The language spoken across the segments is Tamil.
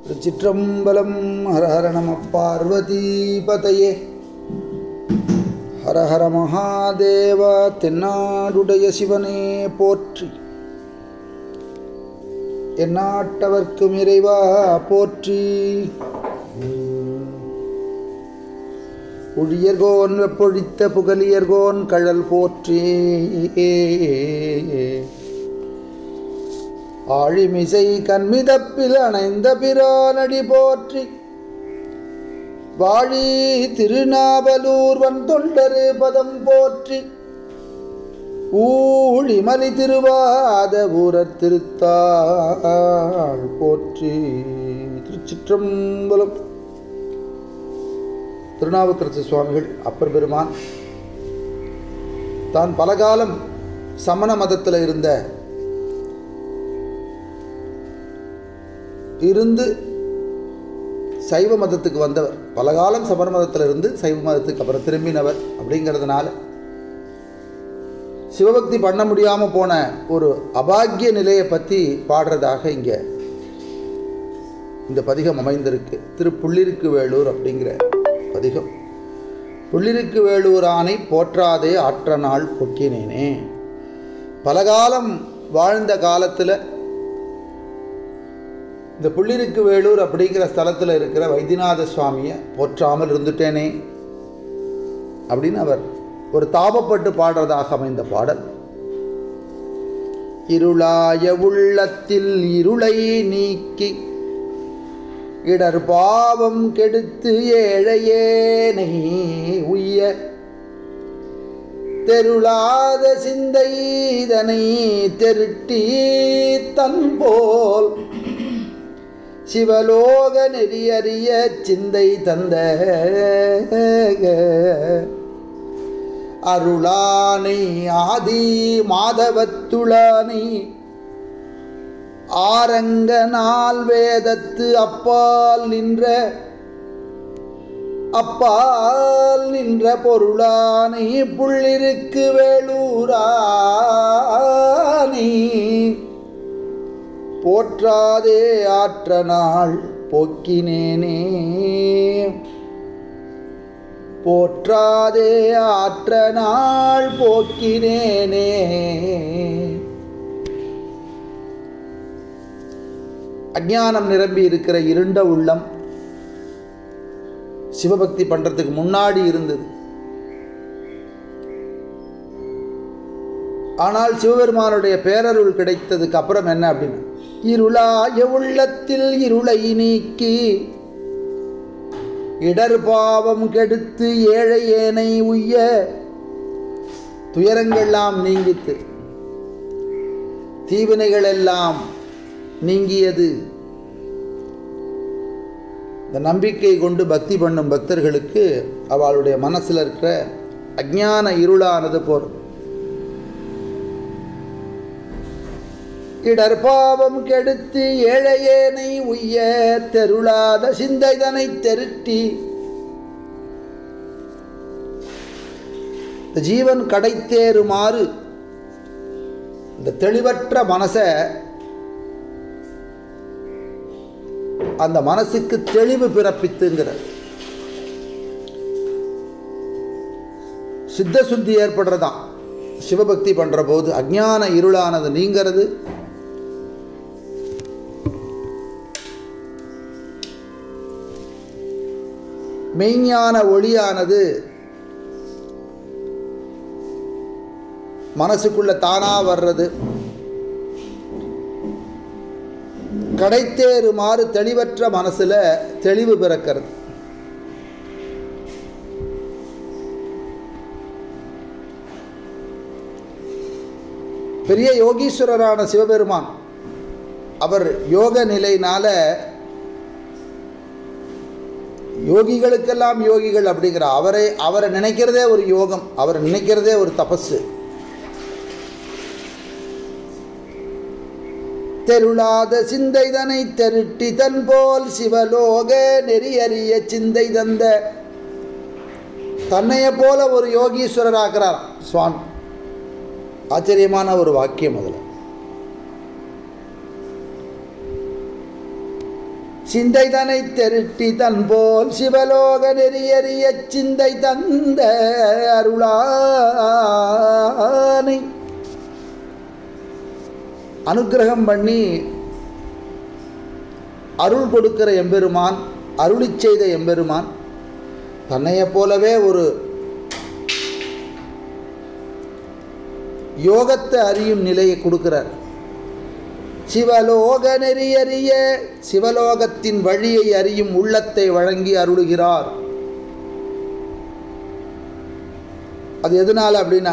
திருச்சிற்றம்பலம் ஹர ஹர நம பார்வதி பதையே ஹர ஹர மகாதேவா தென்னாடுடைய சிவனே போற்றி எந்நாட்டவர்க்கும் இறைவா போற்றி உழியர்கோன் வெப்பொழித்த புகலியர்கோன் கழல் போற்றி ஆழிமிசை கண்மிதப்பில் அணைந்த பிரானடி போற்றி வாழி திருநாவலூர் வன் தொண்டரு பதம் போற்றி ஊழிமலி திருவாத ஊரர் திருத்தாள் போற்றி திருச்சிற்றம்பலம் திருநாவுக்கரசு சுவாமிகள் அப்பர் பெருமான் தான் பலகாலம் சமண மதத்தில் இருந்த இருந்து சைவ மதத்துக்கு வந்தவர் பலகாலம் சமண மதத்தில் இருந்து சைவ மதத்துக்கு அப்புறம் திரும்பினவர் அப்படிங்கிறதுனால சிவபக்தி பண்ண முடியாமல் போன ஒரு அபாக்கிய நிலையை பற்றி பாடுறதாக இங்கே இந்த பதிகம் அமைந்திருக்கு திரு புள்ளிருக்கு வேலூர் அப்படிங்கிற பதிகம் புள்ளிருக்கு வேலூர் ஆணை போற்றாதே ஆற்ற நாள் பொக்கினேனே பலகாலம் வாழ்ந்த காலத்தில் இந்த புள்ளிருக்கு வேலூர் அப்படிங்கிற ஸ்தலத்தில் இருக்கிற வைத்தியநாத சுவாமியை போற்றாமல் இருந்துட்டேனே அப்படின்னு அவர் ஒரு தாபப்பட்டு பாடுறதாக அமைந்த பாடல் இருளாய உள்ளத்தில் இருளை நீக்கி இடர் பாவம் கெடுத்து ஏழையேனை உய்ய தெருளாத சிந்தை இதனை தெருட்டி தன்போல் சிவலோக நெறியறிய சிந்தை தந்த அருளானை ஆதி மாதவத்துளானை ஆரங்க நாள் வேதத்து அப்பால் நின்ற அப்பால் நின்ற பொருளானை புள்ளிருக்கு வேளூரானி போற்றாதே ஆற்ற நாள் போக்கினேனே போற்றாதே ஆற்ற நாள் போக்கினேனே அஜானம் நிரம்பி இருக்கிற இருண்ட உள்ளம் சிவபக்தி பண்ணுறதுக்கு முன்னாடி இருந்தது ஆனால் சிவபெருமானுடைய பேரருள் கிடைத்ததுக்கு அப்புறம் என்ன அப்படின்னா இருளாய உள்ளத்தில் இருளை நீக்கி இடர் பாவம் கெடுத்து ஏழை ஏனை உய்ய துயரங்கள்லாம் நீங்கித்து தீவினைகள் எல்லாம் நீங்கியது இந்த நம்பிக்கை கொண்டு பக்தி பண்ணும் பக்தர்களுக்கு அவளுடைய மனசில் இருக்கிற அஜான இருளானது போகும் இடர்பாவம் கெடுத்து ஏழையேனை உய்ய தெருளாத சிந்தைதனை தெருட்டி இந்த ஜீவன் கடைத்தேறுமாறு இந்த தெளிவற்ற மனசை அந்த மனசுக்கு தெளிவு பிறப்பித்துங்கிற சித்த சுத்தி ஏற்படுறதான் சிவபக்தி பண்ணுற போது அஜான இருளானது நீங்கிறது மெய்ஞான ஒளியானது மனசுக்குள்ள தானா வர்றது கடைத்தேறுமாறு தெளிவற்ற மனசுல தெளிவு பிறக்கிறது பெரிய யோகீஸ்வரரான சிவபெருமான் அவர் யோக நிலையினால யோகிகளுக்கெல்லாம் யோகிகள் அப்படிங்கிற அவரை அவரை நினைக்கிறதே ஒரு யோகம் அவரை நினைக்கிறதே ஒரு தபஸு தெருளாத சிந்தைதனை தெருட்டி தன் போல் சிவலோக நெறியறிய சிந்தை தந்த தன்னைய போல ஒரு யோகீஸ்வரர் ஆக்கிறார் சுவாமி ஆச்சரியமான ஒரு வாக்கியம் அதில் சிந்தை தனை தெருட்டி தன் போல் சிவலோக நெறியறிய சிந்தை தந்த அருளானை அனுக்கிரகம் பண்ணி அருள் கொடுக்கிற எம்பெருமான் அருளி செய்த எம்பெருமான் தன்னையப் போலவே ஒரு யோகத்தை அறியும் நிலையை கொடுக்கிறார் சிவலோக நெறியறிய சிவலோகத்தின் வழியை அறியும் உள்ளத்தை வழங்கி அருளுகிறார் அது எதனால் அப்படின்னா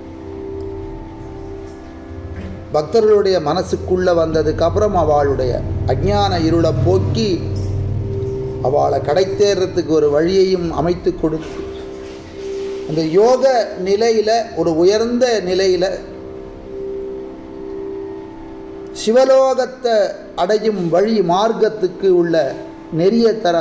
பக்தர்களுடைய மனசுக்குள்ள வந்ததுக்கு அப்புறம் அவளுடைய அஜ்ஞான இருளை போக்கி அவளை கடை தேர்றதுக்கு ஒரு வழியையும் அமைத்து கொடுத்து அந்த யோக நிலையில் ஒரு உயர்ந்த நிலையில் சிவலோகத்தை அடையும் வழி மார்க்கத்துக்கு உள்ள நெறிய தர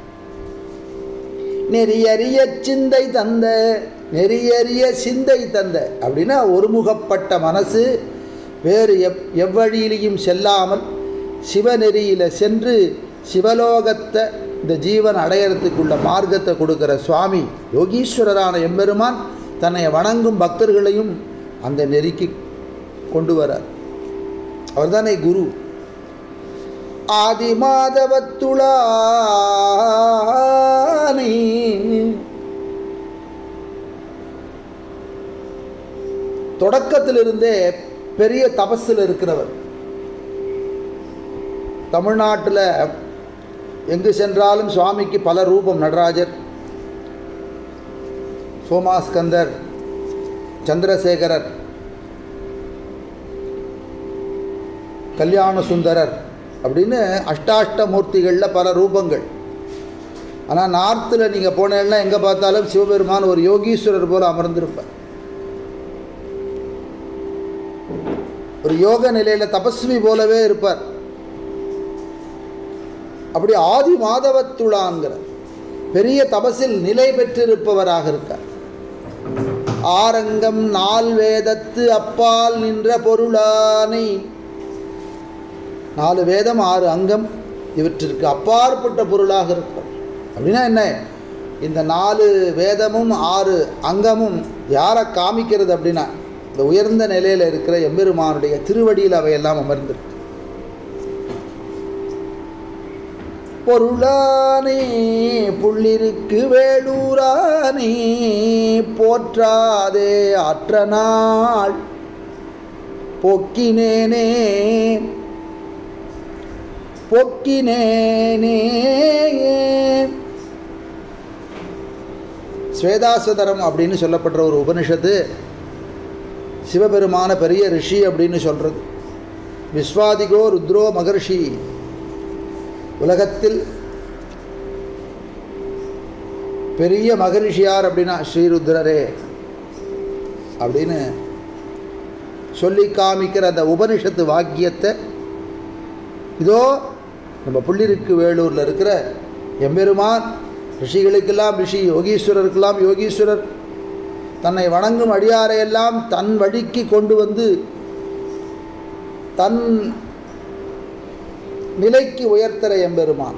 நெறியறிய சிந்தை தந்த நெறியறிய சிந்தை தந்த அப்படின்னா ஒருமுகப்பட்ட மனசு வேறு எவ் எவ்வழியிலையும் செல்லாமல் சிவநெறியில் சென்று சிவலோகத்தை இந்த ஜீவன் அடையறதுக்குள்ள மார்க்கத்தை கொடுக்கிற சுவாமி யோகீஸ்வரரான எம்பெருமான் தன்னை வணங்கும் பக்தர்களையும் அந்த நெறிக்கு கொண்டு வரார் அவர்தானே குரு ஆதி மாதவத்துளானி தொடக்கத்திலிருந்தே பெரிய தபஸில் இருக்கிறவர் தமிழ்நாட்டில் எங்கு சென்றாலும் சுவாமிக்கு பல ரூபம் நடராஜர் சோமாஸ்கந்தர் சந்திரசேகரர் கல்யாண சுந்தரர் அப்படின்னு அஷ்டாஷ்ட மூர்த்திகளில் பல ரூபங்கள் ஆனால் நார்த்தில் நீங்கள் போனீங்கன்னா எங்கே பார்த்தாலும் சிவபெருமான் ஒரு யோகீஸ்வரர் போல அமர்ந்திருப்பார் ஒரு யோக நிலையில் தபஸ்வி போலவே இருப்பார் அப்படி ஆதி மாதவத்துளாங்கிற பெரிய தபசில் நிலை பெற்றிருப்பவராக இருக்கார் ஆரங்கம் நால் வேதத்து அப்பால் நின்ற பொருளானை நாலு வேதம் ஆறு அங்கம் இவற்றிற்கு அப்பாற்பட்ட பொருளாக இருப்பார் அப்படின்னா என்ன இந்த நாலு வேதமும் ஆறு அங்கமும் யாரை காமிக்கிறது அப்படின்னா இந்த உயர்ந்த நிலையில் இருக்கிற எம்பெருமானுடைய திருவடியில் அவையெல்லாம் அமர்ந்திருக்கு பொருளானே புள்ளிருக்கு வேளூரானே போற்றாதே ஆற்ற நாள் போக்கினேனே போக்கினேனே ஸ்வேதாஸ்வதரம் அப்படின்னு சொல்லப்படுற ஒரு உபனிஷத்து சிவபெருமான பெரிய ரிஷி அப்படின்னு சொல்கிறது விஸ்வாதிகோ ருத்ரோ மகர்ஷி உலகத்தில் பெரிய மகரிஷியார் அப்படின்னா ஸ்ரீருத்ரரே அப்படின்னு சொல்லி காமிக்கிற அந்த உபனிஷத்து வாக்கியத்தை இதோ நம்ம புள்ளிருக்கு வேலூரில் இருக்கிற எம்பெருமான் ரிஷிகளுக்கெல்லாம் ரிஷி யோகீஸ்வரருக்கெல்லாம் யோகீஸ்வரர் தன்னை வணங்கும் அடியாரையெல்லாம் தன் வழிக்கு கொண்டு வந்து தன் நிலைக்கு உயர்த்தர எம்பெருமான்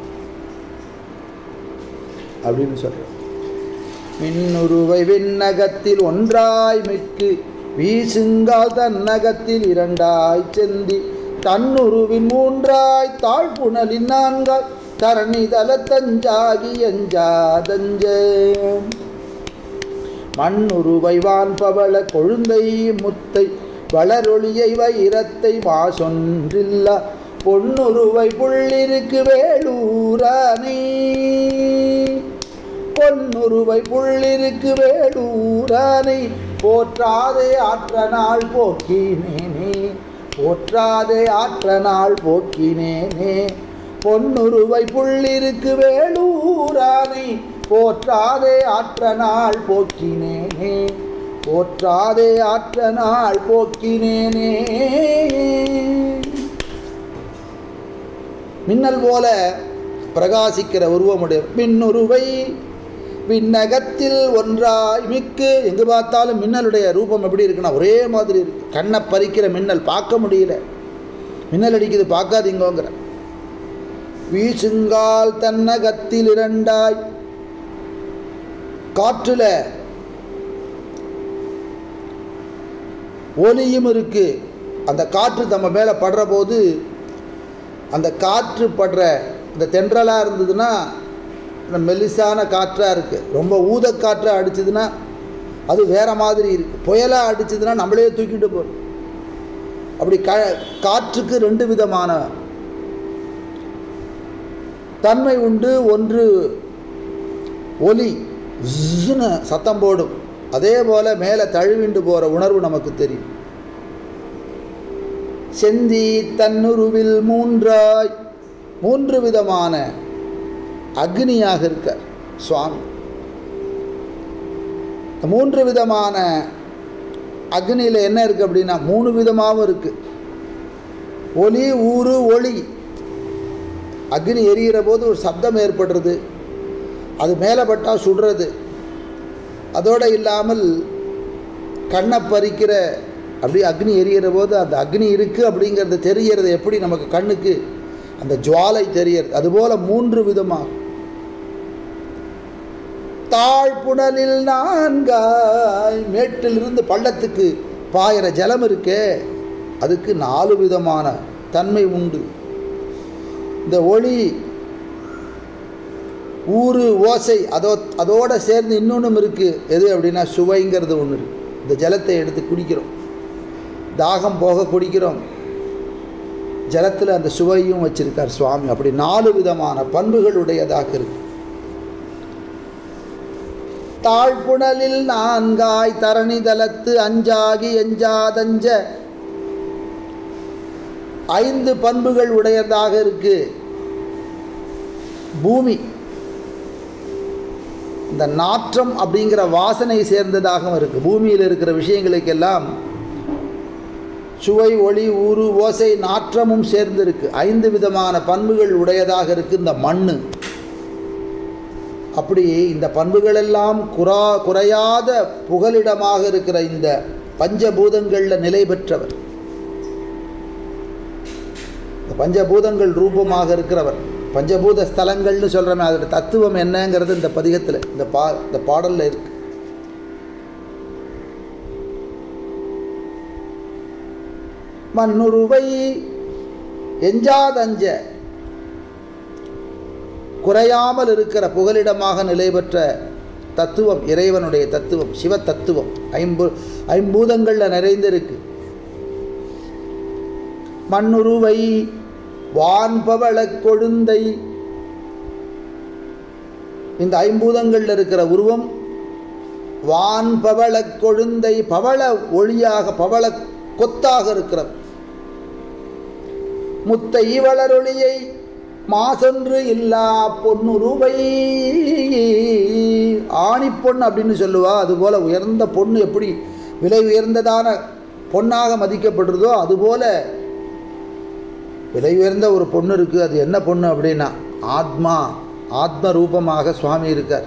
அப்படின்னு சொல்ற மின்னுருவை விண்ணகத்தில் ஒன்றாய் மிக்கு வீசுங்கால் தன்னகத்தில் இரண்டாய் செந்தி தன்னுருவின் மூன்றாய் தாழ்புணலின் நான்காய் தரணி தல தஞ்சாகி எஞ்சாதஞ்ச மண்ணுருவை வான்பவள கொழுந்தை முத்தை வளரொளியை வைரத்தை மாசொன்றில்லா பொன்னுருவை புள்ளிருக்கு வேளூரானே பொன்னுருவை புள்ளிருக்கு வேளூரானை போற்றாதே ஆற்ற நாள் போக்கினேனே போற்றாதே ஆற்ற நாள் போக்கினேனே பொன்னுருவை புள்ளிருக்கு வேளூரானை போற்றாதே ஆற்ற நாள் போக்கினேனே போற்றாதே ஆற்ற நாள் போக்கினேனே மின்னல் போல பிரகாசிக்கிற உருவமுடைய மின்னுருவை விண்ணகத்தில் ஒன்றாய் மிக்கு எங்கு பார்த்தாலும் மின்னலுடைய ரூபம் எப்படி இருக்குன்னா ஒரே மாதிரி இருக்கு கண்ணை பறிக்கிற மின்னல் பார்க்க முடியல மின்னல் அடிக்குது பார்க்காதீங்கோங்கிற வீசுங்கால் தன்னகத்தில் இரண்டாய் காற்றுல ஒலியும் இருக்கு அந்த காற்று நம்ம மேலே படுற போது அந்த காற்று படுற இந்த தென்றலாக இருந்ததுன்னா இந்த மெல்லிசான காற்றாக இருக்குது ரொம்ப ஊதக்காற்றாக அடிச்சதுன்னா அது வேற மாதிரி இருக்குது புயலாக அடிச்சதுன்னா நம்மளே தூக்கிட்டு போகிறோம் அப்படி க காற்றுக்கு ரெண்டு விதமான தன்மை உண்டு ஒன்று ஒலி ஜுன்னு சத்தம் போடும் அதே போல் மேலே தழுவிண்டு போகிற உணர்வு நமக்கு தெரியும் செந்தி தன்னுருவில் மூன்றாய் மூன்று விதமான அக்னியாக இருக்கார் சுவாமி இந்த மூன்று விதமான அக்னியில் என்ன இருக்குது அப்படின்னா மூணு விதமாகவும் இருக்குது ஒலி ஊறு ஒளி அக்னி எரிகிற போது ஒரு சப்தம் ஏற்படுறது அது மேலே பட்டால் சுடுறது அதோடு இல்லாமல் கண்ணை பறிக்கிற அப்படி அக்னி எரிகிற போது அந்த அக்னி இருக்குது அப்படிங்கிறது தெரியறது எப்படி நமக்கு கண்ணுக்கு அந்த ஜுவாலை தெரியறது அதுபோல் மூன்று விதமாக தாழ்புணலில் நான்காய் மேட்டிலிருந்து பள்ளத்துக்கு பாயிற ஜலம் இருக்கே அதுக்கு நாலு விதமான தன்மை உண்டு இந்த ஒளி ஊறு ஓசை அதோ அதோடு சேர்ந்து இன்னொன்றும் இருக்குது எது அப்படின்னா சுவைங்கிறது ஒன்று இருக்குது இந்த ஜலத்தை எடுத்து குடிக்கிறோம் தாகம் போக குடிக்கிறோம் ஜலத்தில் அந்த சுவையும் வச்சிருக்கார் சுவாமி அப்படி நாலு விதமான பண்புகள் உடையதாக இருக்கு தாழ்புணலில் நான்காய் தரணி தலத்து அஞ்சாகி எஞ்சாதஞ்ச ஐந்து பண்புகள் உடையதாக இருக்கு பூமி இந்த நாற்றம் அப்படிங்கிற வாசனை சேர்ந்ததாகவும் இருக்குது பூமியில் இருக்கிற விஷயங்களுக்கெல்லாம் சுவை ஒளி ஊறு ஓசை நாற்றமும் சேர்ந்திருக்கு ஐந்து விதமான பண்புகள் உடையதாக இருக்குது இந்த மண் அப்படி இந்த பண்புகளெல்லாம் குறா குறையாத புகலிடமாக இருக்கிற இந்த பஞ்சபூதங்களில் நிலை பெற்றவர் இந்த பஞ்சபூதங்கள் ரூபமாக இருக்கிறவர் பஞ்சபூத ஸ்தலங்கள்னு சொல்கிறோமே அதோட தத்துவம் என்னங்கிறது இந்த பதிகத்தில் இந்த பா இந்த பாடலில் இருக்கு மண்ணுருவை எஞ்சாதஞ்ச குறையாமல் இருக்கிற புகலிடமாக நிலை பெற்ற தத்துவம் இறைவனுடைய தத்துவம் சிவ தத்துவம் ஐம்பு ஐம்பூதங்களில் நிறைந்திருக்கு மண்ணுருவை வான்பவள கொழுந்தை இந்த ஐம்பூதங்களில் இருக்கிற உருவம் வான் பவள கொழுந்தை பவள ஒளியாக பவள கொத்தாக இருக்கிறது முத்தை வளரொளியை மாசொன்று இல்லா பொன்னுருவை ஆணிப்பொன் அப்படின்னு சொல்லுவா அதுபோல் உயர்ந்த பொண்ணு எப்படி விலை உயர்ந்ததான பொண்ணாக மதிக்கப்படுறதோ அதுபோல விலை உயர்ந்த ஒரு பொண்ணு இருக்குது அது என்ன பொண்ணு அப்படின்னா ஆத்மா ஆத்ம ரூபமாக சுவாமி இருக்கார்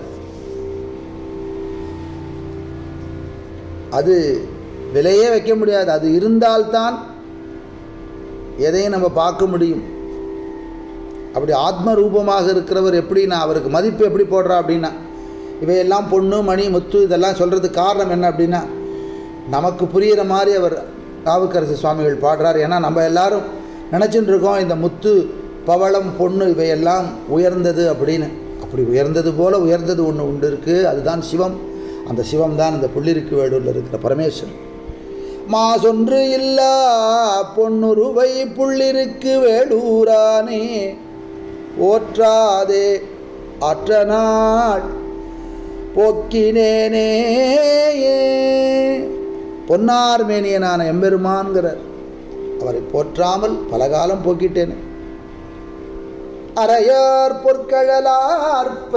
அது விலையே வைக்க முடியாது அது இருந்தால்தான் எதையும் நம்ம பார்க்க முடியும் அப்படி ஆத்ம ரூபமாக இருக்கிறவர் எப்படின்னா அவருக்கு மதிப்பு எப்படி போடுறா அப்படின்னா இவையெல்லாம் பொண்ணு மணி முத்து இதெல்லாம் சொல்கிறதுக்கு காரணம் என்ன அப்படின்னா நமக்கு புரிகிற மாதிரி அவர் நாவுக்கரசு சுவாமிகள் பாடுறார் ஏன்னா நம்ம எல்லாரும் நினச்சிட்டு இருக்கோம் இந்த முத்து பவளம் பொண்ணு இவையெல்லாம் உயர்ந்தது அப்படின்னு அப்படி உயர்ந்தது போல் உயர்ந்தது ஒன்று உண்டு இருக்குது அதுதான் சிவம் அந்த சிவம் தான் இந்த புள்ளிருக்கு வேடூரில் இருக்கிற பரமேஸ்வரன் மாசொன்று இல்லா பொன்னுருவை புள்ளிருக்கு வேடூரானே ஓற்றாதே அற்ற நாள் போக்கினேனே பொன்னார் மேனியனான எம்பெருமான்கிறார் அவரை போற்றாமல் பலகாலம் போக்கிட்டேனே அரையார் பொற்கழலார்ப்ப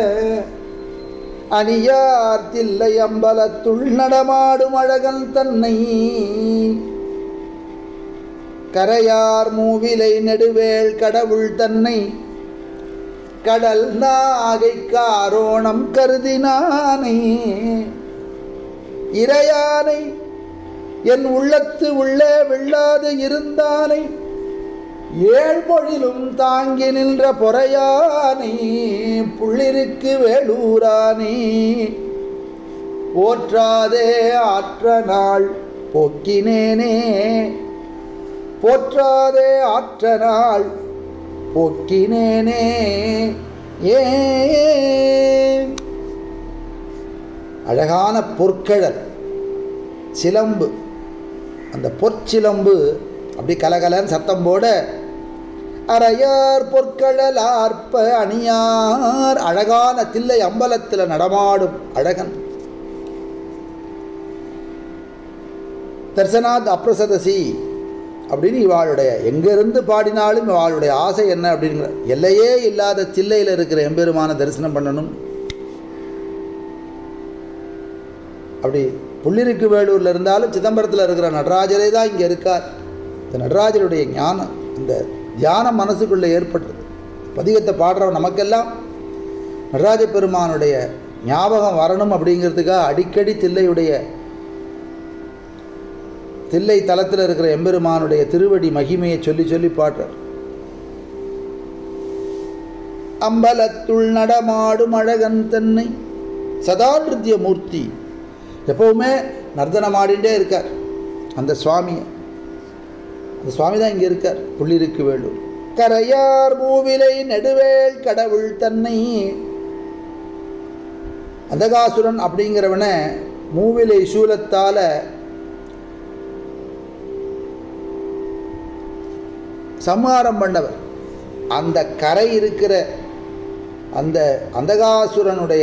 அணியார் தில்லை அம்பலத்துள் நடமாடும் அழகன் தன்னை கரையார் மூவிலை நெடுவேள் கடவுள் தன்னை கடல் நாகை காரோணம் கருதினானே இறையானை என் உள்ளத்து உள்ளே வெள்ளாது இருந்தானை ஏழ்பொழிலும் தாங்கி நின்ற பொறையானை புள்ளிருக்கு வேளூரானே போற்றாதே ஆற்ற நாள் போக்கினேனே போற்றாதே ஆற்ற நாள் போக்கினேனே ஏ அழகான பொற்கழல் சிலம்பு அந்த பொற்சிலம்பு அப்படி கலகலன்னு சத்தம் போட அரையார் பொற்கழல் ஆர்ப்ப அணியார் அழகான தில்லை அம்பலத்தில் நடமாடும் அழகன் தர்சனாத் அப்ரசதசி அப்படின்னு இவாளுடைய எங்கேருந்து பாடினாலும் இவாளுடைய ஆசை என்ன அப்படிங்கிற எல்லையே இல்லாத தில்லையில் இருக்கிற எம்பெருமான தரிசனம் பண்ணணும் அப்படி புள்ளிருக்கு வேலூரில் இருந்தாலும் சிதம்பரத்தில் இருக்கிற நடராஜரே தான் இங்கே இருக்கார் இந்த நடராஜருடைய ஞானம் இந்த தியானம் மனசுக்குள்ளே ஏற்பட்டது பதிகத்தை பாடுறவன் நமக்கெல்லாம் நடராஜ பெருமானுடைய ஞாபகம் வரணும் அப்படிங்கிறதுக்காக அடிக்கடி தில்லையுடைய தில்லை தலத்தில் இருக்கிற எம்பெருமானுடைய திருவடி மகிமையை சொல்லி சொல்லி பாடுறார் அம்பலத்துள் நடமாடும் அழகன் தன்னை சதா நிருத்திய மூர்த்தி எப்பவுமே நர்த்தனம் ஆடிண்டே இருக்கார் அந்த சுவாமியை அந்த சுவாமி தான் இங்கே இருக்கார் புள்ளிருக்கு வேலூர் கரையார் மூவிலை நெடுவேள் கடவுள் தன்னை அந்தகாசுரன் அப்படிங்கிறவனை மூவிலை சூலத்தால் சம்ஹாரம் பண்ணவர் அந்த கரை இருக்கிற அந்த அந்தகாசுரனுடைய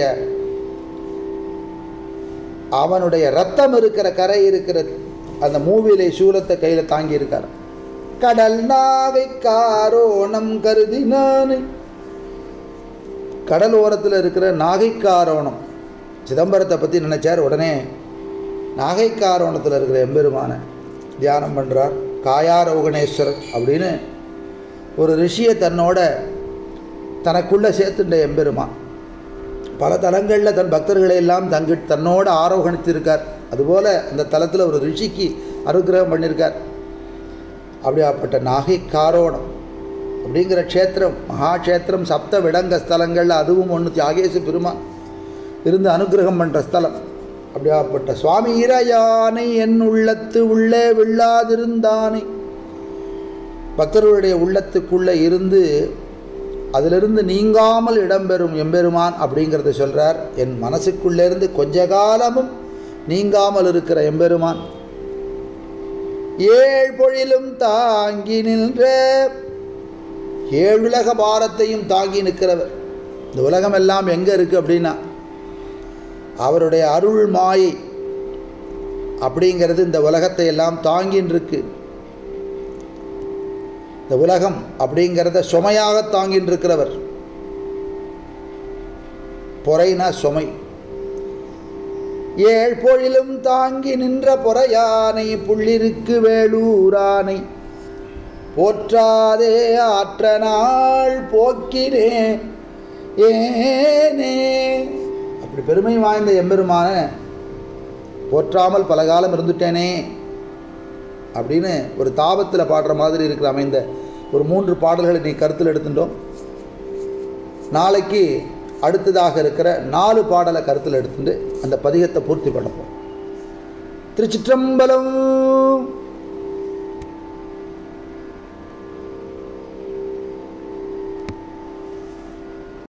அவனுடைய ரத்தம் இருக்கிற கரை இருக்கிற அந்த மூவிலை சூலத்தை கையில் தாங்கி இருக்கார் கடல் நாகை காரோணம் கருதி நானே கடல் ஓரத்தில் இருக்கிற நாகைக்காரோணம் சிதம்பரத்தை பற்றி நினச்சார் உடனே நாகைக்காரோணத்தில் இருக்கிற எம்பெருமான தியானம் பண்ணுறார் காயாரோகணேஸ்வரர் அப்படின்னு ஒரு ரிஷியை தன்னோட தனக்குள்ளே சேர்த்துட்ட எம்பெருமான் பல தலங்களில் தன் பக்தர்களை எல்லாம் தங்கி தன்னோட ஆரோகணித்திருக்கார் அதுபோல் அந்த தலத்தில் ஒரு ரிஷிக்கு அனுகிரகம் பண்ணியிருக்கார் அப்படியாப்பட்ட நாகை காரோணம் அப்படிங்கிற க்ஷேத்திரம் மகாக்ஷேத்திரம் சப்த விடங்க ஸ்தலங்களில் அதுவும் ஒன்று தியாகேசு பெருமான் இருந்து அனுகிரகம் பண்ணுற ஸ்தலம் அப்படியாப்பட்ட சுவாமி இறையானை என் உள்ளத்து உள்ளே விழாதிருந்தானே பக்தர்களுடைய உள்ளத்துக்குள்ளே இருந்து அதிலிருந்து நீங்காமல் இடம்பெறும் எம்பெருமான் அப்படிங்கிறத சொல்கிறார் என் மனசுக்குள்ளேருந்து கொஞ்ச காலமும் நீங்காமல் இருக்கிற எம்பெருமான் ஏழ் பொழிலும் தாங்கி நின்ற ஏழுலக பாரத்தையும் தாங்கி நிற்கிறவர் இந்த உலகம் எல்லாம் எங்கே இருக்குது அப்படின்னா அவருடைய அருள் மாயை அப்படிங்கிறது இந்த உலகத்தை எல்லாம் தாங்கின்னு இருக்கு இந்த உலகம் அப்படிங்கிறத சுமையாக தாங்கின்னு இருக்கிறவர் பொறைனா சுமை ஏழ் பொழிலும் தாங்கி நின்ற பொறையானை புள்ளிருக்கு வேளூரானை போற்றாதே ஆற்ற நாள் போக்கினே ஏனே அப்படி பெருமை வாய்ந்த எம்பெருமான போற்றாமல் பல காலம் இருந்துட்டேனே அப்படின்னு ஒரு தாபத்தில் பாடுற மாதிரி இருக்கிற அமைந்த ஒரு மூன்று பாடல்களை நீ கருத்தில் எடுத்துட்டோம் நாளைக்கு அடுத்ததாக இருக்கிற நாலு பாடலை கருத்தில் எடுத்துட்டு அந்த பதிகத்தை பூர்த்தி பண்ணப்போம் திருச்சிற்றம்பலம்